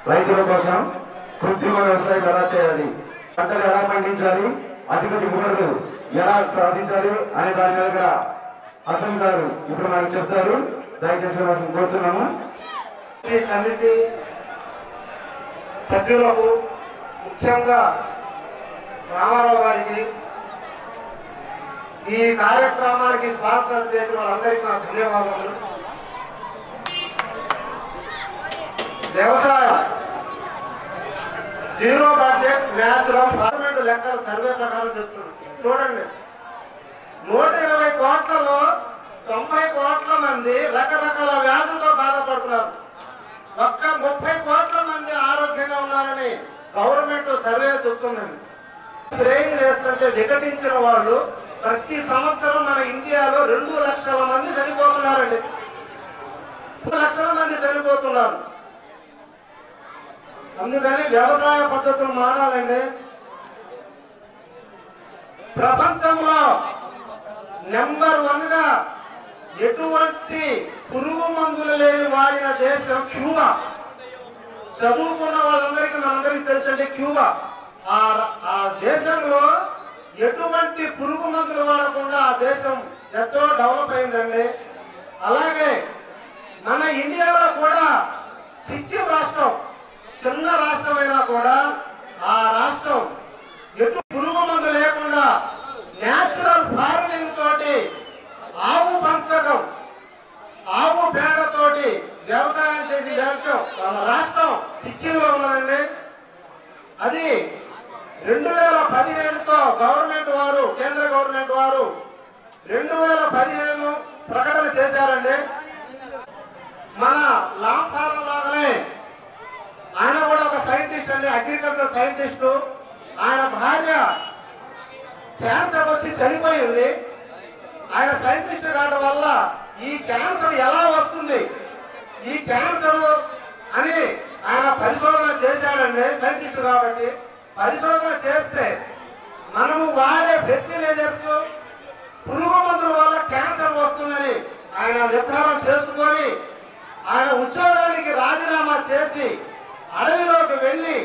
రైతుల కోసం కృత్రిమ వ్యవసాయం ఎలా చేయాలి పంటలు ఎలా పండించాలి అధిక దిగుబడులు ఎలా సాధించాలి అనే దాని మీద అసలు గారు ఇప్పుడు మనకు చెప్తారు దయచేసి వాసం కోరుతున్నాము ఈ కమిటీ సభ్యులకు ముఖ్యంగా రామారావు గారికి ఈ కార్యక్రమానికి స్పాన్సర్ చేసిన వాళ్ళందరికీ నా ధన్యవాదాలు వ్యవసాయం జీరో బడ్జెట్ న్యాచురల్ గవర్నమెంట్ లెక్కల సర్వే ప్రకారం చెప్తున్నాను చూడండి నూట ఇరవై కోట్లలో తొంభై కోట్ల మంది రకరకాల వ్యాధులతో బాధపడుతున్నారు ఒక్క ముప్పై కోట్ల మంది ఆరోగ్యంగా ఉన్నారని గవర్నమెంట్ సర్వే చెప్తుందండి ట్రైన్ చేస్తుంటే వికటించిన వాళ్ళు ప్రతి సంవత్సరం మన ఇండియాలో రెండు లక్షల మంది చనిపోతున్నారండి రెండు లక్షల మంది చనిపోతున్నారు అందుకని వ్యవసాయ పద్ధతులు మారాలండి ప్రపంచంలో నెంబర్ వన్ గా ఎటువంటి పురుగు మందులు లేని వాడిన దేశం క్యూబా చదువుకున్న వాళ్ళందరికీ మనందరికీ తెలుసంటే క్యూబా ఆ ఆ దేశంలో ఎటువంటి పురుగు మందులు వాడకుండా ఆ దేశం ఎంతో డెవలప్ అయిందండి అలాగే మన ఇండియాలో కూడా సిక్కిం రాష్ట్రం చిన్న రాష్ట్రమైనా కూడా ఆ రాష్ట్రం ఎటు పురుగు మందు లేకుండా న్యాచురల్ ఫార్మింగ్ తోటి ఆవు పంచకం ఆవు పేడతోటి వ్యవసాయం చేసి దేశం మన రాష్ట్రం సిక్కింలో ఉన్నదండి అది రెండు వేల పదిహేనుతో గవర్నమెంట్ వారు కేంద్ర గవర్నమెంట్ వారు రెండు వేల పదిహేను ప్రకటన చేశారండి మన లాంపాల లాగానే ఆయన కూడా ఒక సైంటిస్ట్ అండి అగ్రికల్చర్ సైంటిస్ట్ ఆయన భార్య క్యాన్సర్ వచ్చి చనిపోయింది ఆయన సైంటిస్ట్ కావడం వల్ల ఈ క్యాన్సర్ ఎలా వస్తుంది ఈ క్యాన్సర్ అని ఆయన పరిశోధన చేశాడండి సైంటిస్ట్ కాబట్టి పరిశోధన చేస్తే మనము వాడే ఫెర్టిలైజర్స్ పురుగు మందుల వల్ల క్యాన్సర్ వస్తుందని ఆయన నిర్ధారణ చేసుకొని ఆయన ఉద్యోగానికి రాజీనామా చేసి అడవిలోకి వెళ్ళి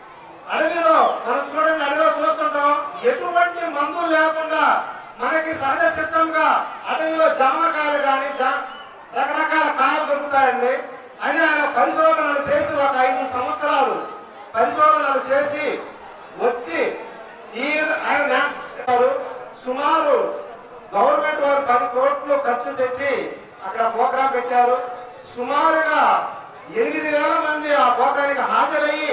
అడవిలో మనం చూడండి అడవిలో చూస్తుంటాం ఎటువంటి మందులు లేకుండా మనకి సహజ సిద్ధంగా అడవిలో జామకాయలు కానీ జా- రకరకాల కాయలు దొరుకుతాయండి అని ఆయన పరిశోధనలు చేసి ఒక ఐదు సంవత్సరాలు పరిశోధనలు చేసి వచ్చి ఈ ఆయన న్యా- సుమారు గవర్నమెంట్ వారు పది కోట్లు ఖర్చు పెట్టి అక్కడ ప్రోగ్రాం పెట్టారు సుమారుగా ఎనిమిది వేల మంది ఆ ప్రోగ్రానికి హాజరయ్యి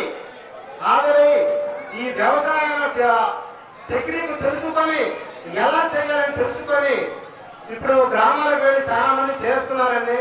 హాజరై ఈ వ్యవసాయ టెక్నిక్ తెలుసుకొని ఎలా చేయాలని తెలుసుకొని ఇప్పుడు గ్రామాలకు వెళ్ళి చాలా మంది చేస్తున్నారండి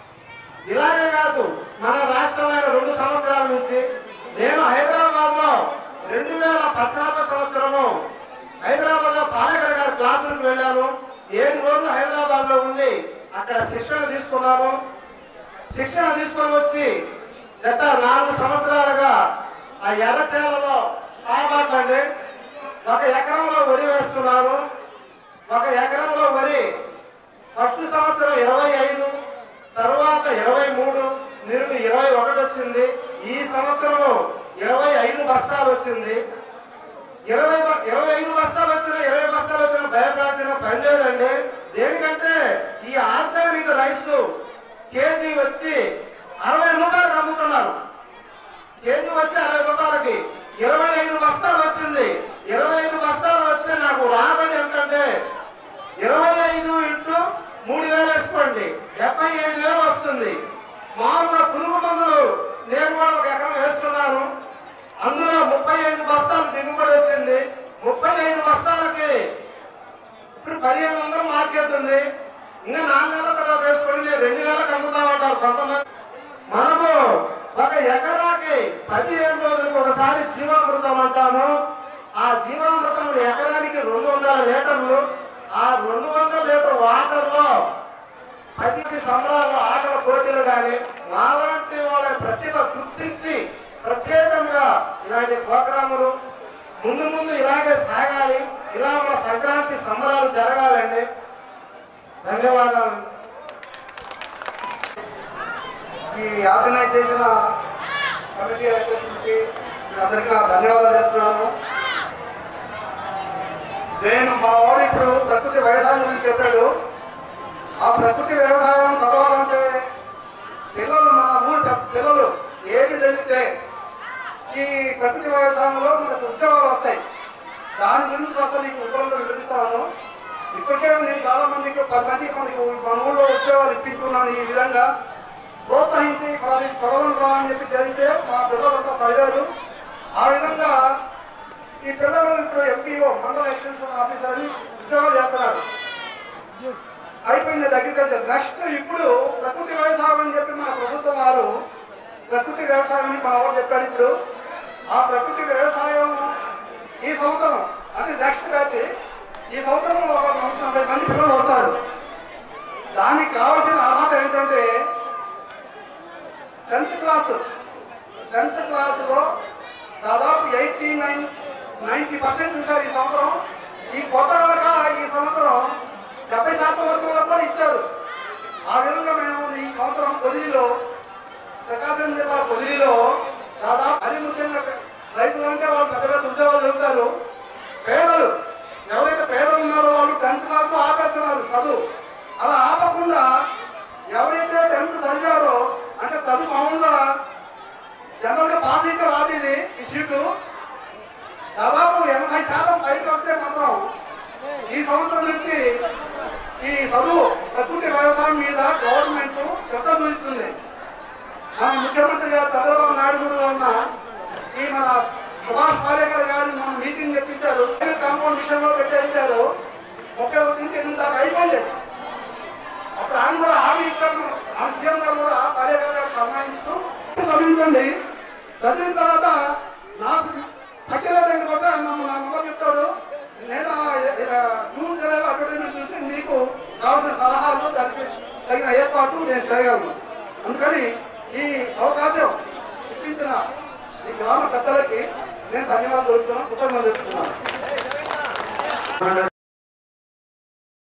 ఇలాగే కాదు మన రాష్ట్రమైన రెండు సంవత్సరాల నుంచి నేను హైదరాబాద్ లో రెండు వేల పద్నాలుగో సంవత్సరము హైదరాబాద్ లో పాలకర్ గారి క్లాసులకు వెళ్ళాను ఏడు రోజులు హైదరాబాద్ లో ఉండి అక్కడ శిక్షణ తీసుకున్నాను శిక్షణ తీసుకొని వచ్చి గత నాలుగు సంవత్సరాలుగా ఆ ఎర్రచేలలో కాపాడండి ఒక ఎకరంలో వరి వేస్తున్నాను ఒక ఎకరంలో వరి ఫస్ట్ సంవత్సరం ఇరవై ఐదు తర్వాత ఇరవై మూడు నిరుడు ఇరవై ఒకటి వచ్చింది ఈ సంవత్సరము ఇరవై ఐదు బస్తాలు వచ్చింది ఇరవై బ- ఇరవై ఐదు బస్తాలు వచ్చిన ఇరవై బస్తాలు వచ్చిన భయపడాల్సిన పని లేదండి దేనికంటే ఈ ఆర్గానిక్ రైస్ కేజీ వచ్చి అరవై రూపాయలకు అమ్ముతున్నారు కేజీ వచ్చి అరవై రూపాయలకి ఇరవై ఐదు బస్తాలు వచ్చింది ఇరవై ఐదు బస్తాలు వచ్చి నాకు రాబడి ఎంతంటే ఇరవై ఐదు ఇంటూ మూడు వేలు వేసుకోండి డెబ్బై ఐదు వేలు వస్తుంది మామూలుగా పురుగు మందులు నేను కూడా ఒక ఎకరం వేసుకున్నాను అందులో ముప్పై ఐదు బస్తాలు దిగుబడి వచ్చింది ముప్పై ఐదు బస్తాలకి ఇప్పుడు పదిహేను వందలు మార్కెట్ ఉంది ఇంకా నాలుగు నెలల తర్వాత వేసుకొని నేను రెండు వేలకు అమ్ముతామంటారు కొంతమంది మనము ఒక ఎకరాకి పదిహేను రోజులకు ఒకసారి జీవామృతం అంటాము ఆ జీవామృతం ఎకరానికి రెండు వందల లీటర్లు ఆ రెండు వందల లీటర్ వాటర్ లో ప్రతి సంబరాలు ఆటల పోటీలు కానీ మాలాంటి వాళ్ళ ప్రతిభ గుర్తించి ప్రత్యేకంగా ఇలాంటి ప్రోగ్రాములు ముందు ముందు ఇలాగే సాగాలి ఇలా మన సంక్రాంతి సంబరాలు జరగాలండి ధన్యవాదాలు ఈ ఆర్గనైజ్ చేసిన కమిటీ అధ్యక్షుడికి అందరికీ నా ధన్యవాదాలు చెప్తున్నాను నేను మా వాడు ఇప్పుడు ప్రకృతి వ్యవసాయం గురించి చెప్పాడు ఆ ప్రకృతి వ్యవసాయం చదవాలంటే పిల్లలు మన ఊరు పెద్ద పిల్లలు ఏమి జరిగితే ఈ ప్రకృతి వ్యవసాయంలో మనకు ఉద్యోగాలు వస్తాయి దాని గురించి కాస్త నీకు వివరంగా వివరిస్తాను ఇప్పటికే నేను చాలా మందికి పది మందికి మనకి మన ఊళ్ళో ఉద్యోగాలు ఇప్పించుకున్నాను ఈ విధంగా ప్రోత్సహించి మరి చదవడం రా అని చెప్పి జరిగితే మా పిల్లలంతా చదివారు ఆ విధంగా ఈ పిల్లలు ఇప్పుడు ఎంపీఓ మండల ఎక్స్టెన్షన్ ఆఫీసర్ అని ఉద్యోగాలు చేస్తున్నారు అయిపోయింది అగ్రికల్చర్ నెక్స్ట్ ఇప్పుడు ప్రకృతి వ్యవసాయం అని చెప్పి మన ప్రభుత్వం వారు ప్రకృతి వ్యవసాయం అని మా వాడు చెప్పాడు ఇప్పుడు ఆ ప్రకృతి వ్యవసాయం ఈ సంవత్సరం అంటే నెక్స్ట్ బ్యాచ్ ఈ సంవత్సరం ఒక నలభై మంది పిల్లలు అవుతారు దానికి కావాల్సిన అర్హత ఏంటంటే టెన్త్ క్లాస్ టెన్త్ క్లాస్లో దాదాపు ఎయిటీ నైన్ నైంటీ పర్సెంట్ చూశారు ఈ సంవత్సరం ఈ కొత్త కనుక ఈ సంవత్సరం డెబ్బై శాతం వరకు వాళ్ళకు కూడా ఇచ్చారు ఆ విధంగా మేము ఈ సంవత్సరం పొదిలో ప్రకాశం జిల్లా పొదిలో దాదాపు అది ముఖ్యంగా రైతులు అంటే వాళ్ళు పెద్ద పెద్ద ఉద్యోగాలు చదువుతారు పేదలు ఎవరైతే పేదలు ఉన్నారో వాళ్ళు టెన్త్ క్లాస్ ఆపేస్తున్నారు చదువు అలా ఆపకుండా ఎవరైతే టెన్త్ చదివారో అంటే చదువు మామూలుగా జనరల్ గా పాస్ అయితే రాదు ఇది ఈ సీటు దాదాపు ఎనభై శాతం పైకి వస్తే మాత్రం ఈ సంవత్సరం నుంచి ఈ చదువు ప్రకృతి వ్యవసాయం మీద గవర్నమెంట్ శ్రద్ధ చూపిస్తుంది మన ముఖ్యమంత్రి గారు చంద్రబాబు నాయుడు గారు ఉన్న ఈ మన సుభాష్ పాలేకర్ గారు మనం మీటింగ్ చెప్పించారు కాంపౌండ్ విషయంలో పెట్టేయించారు ముప్పై ఒకటి నుంచి ఎనిమిది దాకా అయిపోయింది అప్పుడు ఆయన కూడా హామీ ఇచ్చారు మన సీఎం గారు కూడా పాలేకర్ గారు సన్మానిస్తూ చదివించండి చదివిన తర్వాత నాకు అఖిల దగ్గర పోతే ఆయన నా మొదలు చెప్తాడు నేను జూన్ జూలై అడ్వర్టైజ్మెంట్ చూసి నీకు కావాల్సిన సలహాలు దానికి తగిన ఏర్పాటు నేను చేయగలను అందుకని ఈ అవకాశం ఇప్పించిన ఈ గ్రామ పెద్దలకి నేను ధన్యవాదాలు తెలుపుతున్నాను కృతజ్ఞతలు చెప్తున్నాను